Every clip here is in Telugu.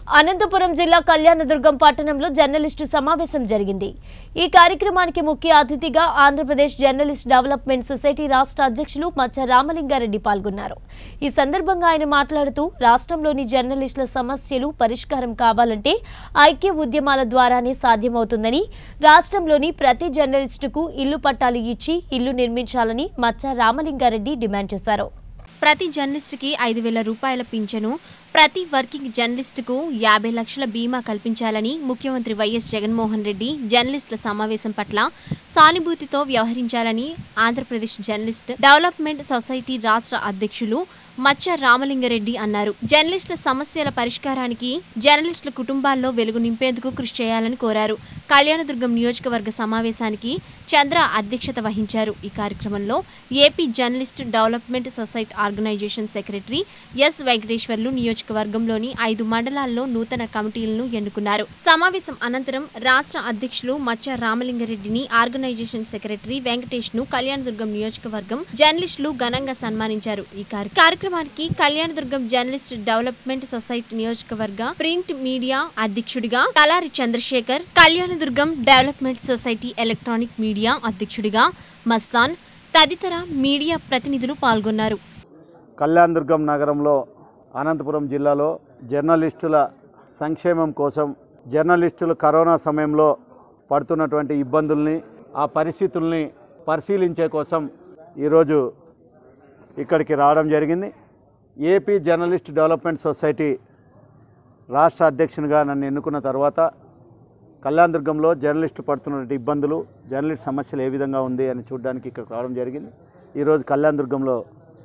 అనంతపురం జిల్లా కళ్యాణదుర్గం పట్టణంలో జర్నలిస్టు సమావేశం జరిగింది ఈ కార్యక్రమానికి ముఖ్య అతిథిగా ఆంధ్రప్రదేశ్ జర్నలిస్ట్ డెవలప్మెంట్ సొసైటీ రాష్ట్ర అధ్యక్షులు మచ్చ రామలింగారెడ్డి పాల్గొన్నారు ఈ సందర్భంగా ఆయన మాట్లాడుతూ రాష్ట్రంలోని జర్నలిస్టుల సమస్యలు పరిష్కారం కావాలంటే ఐక్య ఉద్యమాల ద్వారానే సాధ్యమవుతుందని రాష్ట్రంలోని ప్రతి జర్నలిస్టుకు ఇల్లు పట్టాలు ఇచ్చి ఇల్లు నిర్మించాలని మచ్చ రామలింగారెడ్డి డిమాండ్ చేశారు ప్రతి జర్నలిస్టుకి ఐదు వేల రూపాయల పింఛను ప్రతి వర్కింగ్ జర్నలిస్టుకు యాభై లక్షల బీమా కల్పించాలని ముఖ్యమంత్రి వైఎస్ జగన్మోహన్ రెడ్డి జర్నలిస్టుల సమావేశం పట్ల సానుభూతితో వ్యవహరించాలని ఆంధ్రప్రదేశ్ జర్నలిస్ట్ డెవలప్మెంట్ సొసైటీ రాష్ట్ర అధ్యక్షులు మచ్చ రామలింగారెడ్డి అన్నారు జర్నలిస్టుల సమస్యల పరిష్కారానికి జర్నలిస్టుల కుటుంబాల్లో వెలుగు నింపేందుకు కృషి చేయాలని కోరారు కళ్యాణదుర్గం నియోజకవర్గ సమావేశానికి చంద్ర అధ్యక్షత వహించారు ఈ కార్యక్రమంలో AP journalist development society organisation secretary S Venkateswarlu నియోజకవర్గంలోని ఐదు మండలాల్లో నూతన కమిటీలను ఎన్నుకున్నారు సమావేశం అనంతరం రాష్ట్ర అధ్యక్షులు మచ్చ రామలింగారెడ్డిని ఆర్గనైజేషన్ సెక్రటరీ వెంకటేష్ ను కళ్యాణదుర్గం నియోజకవర్గం జర్నలిస్టులు ఘనంగా సన్మానించారు ఈ కార్య- కార్యక్రమానికి కళ్యాణదుర్గం జర్నలిస్ట్ డెవలప్మెంట్ సొసైటీ నియోజకవర్గ ప్రింట్ మీడియా అధ్యక్షుడిగా Talari Chandrasekhar Kalyandurg development society electronic media అధ్యక్షుడిగా మస్తాన్ తదితర మీడియా ప్రతినిధులు పాల్గొన్నారు కళ్యాణ్ దుర్గం నగరంలో అనంతపురం జిల్లాలో జర్నలిస్టుల సంక్షేమం కోసం జర్నలిస్టులు కరోనా సమయంలో పడుతున్నటువంటి ఇబ్బందుల్ని ఆ పరిస్థితుల్ని పరిశీలించే కోసం ఈరోజు ఇక్కడికి రావడం జరిగింది ఏపీ జర్నలిస్ట్ డెవలప్మెంట్ సొసైటీ రాష్ట్ర అధ్యక్షునిగా నన్ను ఎన్నుకున్న తర్వాత కళ్యాణ్ దుర్గంలో జర్నలిస్టులు పడుతున్నటువంటి ఇబ్బందులు జర్నలిస్ట్ సమస్యలు ఏ విధంగా ఉంది అని చూడడానికి ఇక్కడ రావడం జరిగింది ఈరోజు కళ్యాణ్ దుర్గంలో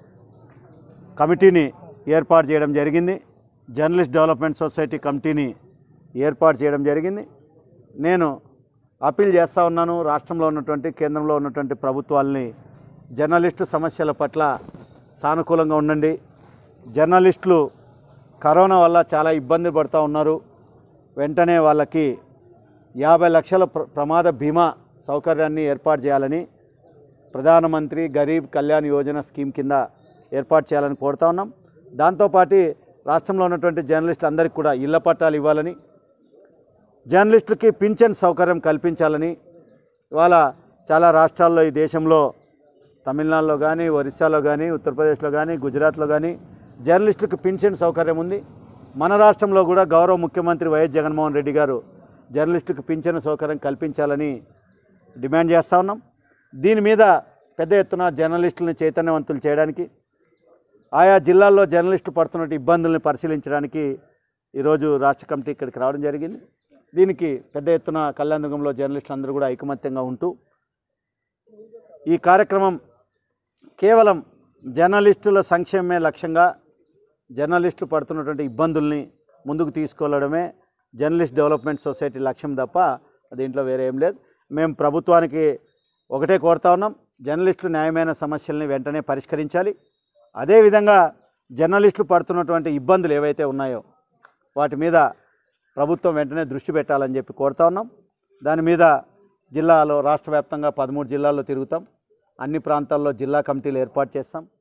కమిటీని ఏర్పాటు చేయడం జరిగింది జర్నలిస్ట్ డెవలప్మెంట్ సొసైటీ కమిటీని ఏర్పాటు చేయడం జరిగింది నేను అప్పీల్ చేస్తూ ఉన్నాను రాష్ట్రంలో ఉన్నటువంటి కేంద్రంలో ఉన్నటువంటి ప్రభుత్వాలని జర్నలిస్టు సమస్యల పట్ల సానుకూలంగా ఉండండి జర్నలిస్టులు కరోనా వల్ల చాలా ఇబ్బంది పడుతూ ఉన్నారు వెంటనే వాళ్ళకి యాభై లక్షల ప్ర ప్రమాద బీమా సౌకర్యాన్ని ఏర్పాటు చేయాలని ప్రధానమంత్రి గరీబ్ కళ్యాణ్ యోజన స్కీమ్ కింద ఏర్పాటు చేయాలని కోరుతా ఉన్నాం దాంతోపాటు రాష్ట్రంలో ఉన్నటువంటి జర్నలిస్టులు అందరికీ కూడా ఇళ్ల పట్టాలు ఇవ్వాలని జర్నలిస్టులకి పింఛన్ సౌకర్యం కల్పించాలని ఇవాళ చాలా రాష్ట్రాల్లో ఈ దేశంలో తమిళనాడులో కానీ ఒరిస్సాలో కానీ ఉత్తరప్రదేశ్లో కానీ గుజరాత్లో కానీ జర్నలిస్టులకు పింఛన్ సౌకర్యం ఉంది మన రాష్ట్రంలో కూడా గౌరవ ముఖ్యమంత్రి వైఎస్ జగన్మోహన్ రెడ్డి గారు జర్నలిస్టులకు పింఛన్ సౌకర్యం కల్పించాలని డిమాండ్ చేస్తూ ఉన్నాం దీని మీద పెద్ద ఎత్తున జర్నలిస్టులను చైతన్యవంతులు చేయడానికి ఆయా జిల్లాల్లో జర్నలిస్టు పడుతున్న ఇబ్బందుల్ని పరిశీలించడానికి ఈరోజు రాష్ట్ర కమిటీ ఇక్కడికి రావడం జరిగింది దీనికి పెద్ద ఎత్తున కళ్యాణదుర్గంలో జర్నలిస్టులు అందరూ కూడా ఐకమత్యంగా ఉంటూ ఈ కార్యక్రమం కేవలం జర్నలిస్టుల సంక్షేమమే లక్ష్యంగా జర్నలిస్టులు పడుతున్నటువంటి ఇబ్బందుల్ని ముందుకు తీసుకెళ్లడమే జర్నలిస్ట్ డెవలప్మెంట్ సొసైటీ లక్ష్యం తప్ప దీంట్లో వేరే ఏం లేదు మేము ప్రభుత్వానికి ఒకటే కోరుతా ఉన్నాం జర్నలిస్టులు న్యాయమైన సమస్యల్ని వెంటనే పరిష్కరించాలి అదేవిధంగా జర్నలిస్టులు పడుతున్నటువంటి ఇబ్బందులు ఏవైతే ఉన్నాయో వాటి మీద ప్రభుత్వం వెంటనే దృష్టి పెట్టాలని చెప్పి కోరుతా ఉన్నాం దాని మీద జిల్లాలో రాష్ట్ర వ్యాప్తంగా పదమూడు జిల్లాల్లో తిరుగుతాం అన్ని ప్రాంతాల్లో జిల్లా కమిటీలు ఏర్పాటు చేస్తాం